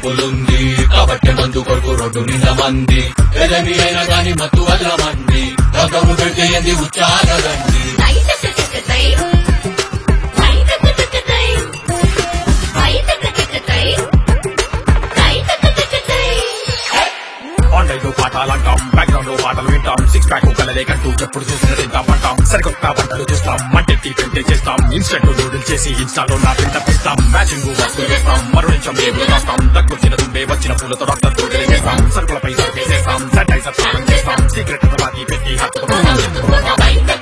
తప్పులుంది కాబట్టి మందు కొరకు రోడ్డు నిండా మంది ఎదమి అయినా గాని మత్తు వదలమండి రకము పెడితే ఏంది ఉచ్చారండి ఆన్లైన్ లో పాఠాలంటాం బ్యాక్గ్రౌండ్ లో పాటలు వింటాం సిక్స్ ప్యాక్ కలలే కంటూ ఎప్పుడు చూసిన తింటాం అంటాం సరికొత్త వంటలు చూస్తాం మంటే టీకంటే చేస్తాం ఇన్స్టెంట్ నూడిల్స్ చేసి ఇన్స్టాలో నా పింట పెడతాం మ్యాచింగ్ వస్తువులు వేస్తాం మరో నిమిషం టేబుల్ రాస్తాం తక్కువ దుంబే వచ్చిన పూలతో డాక్టర్ తో చేస్తాం సరుకులపై సరిపేసేస్తాం శానిటైజర్ స్నానం చేస్తాం సీక్రెట్ తలాకి పెట్టి హత్తుకుంటాం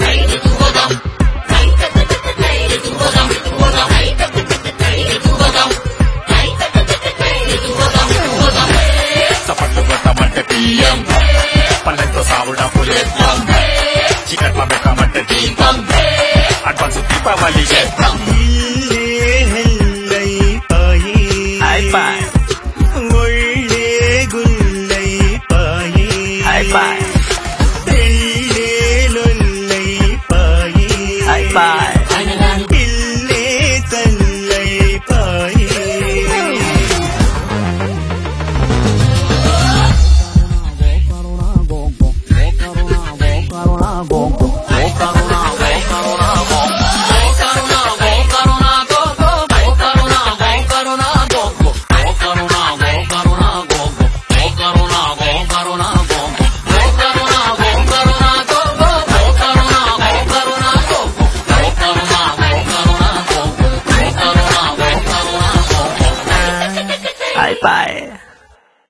సపట్లు కొట్టమంటే బియ్యం పల్లెంతో సావుడ పులేస్తాం చికెట్ల పెట్టమంటే దీపం అడ్వాన్స్ దీపావళి చేస్తాం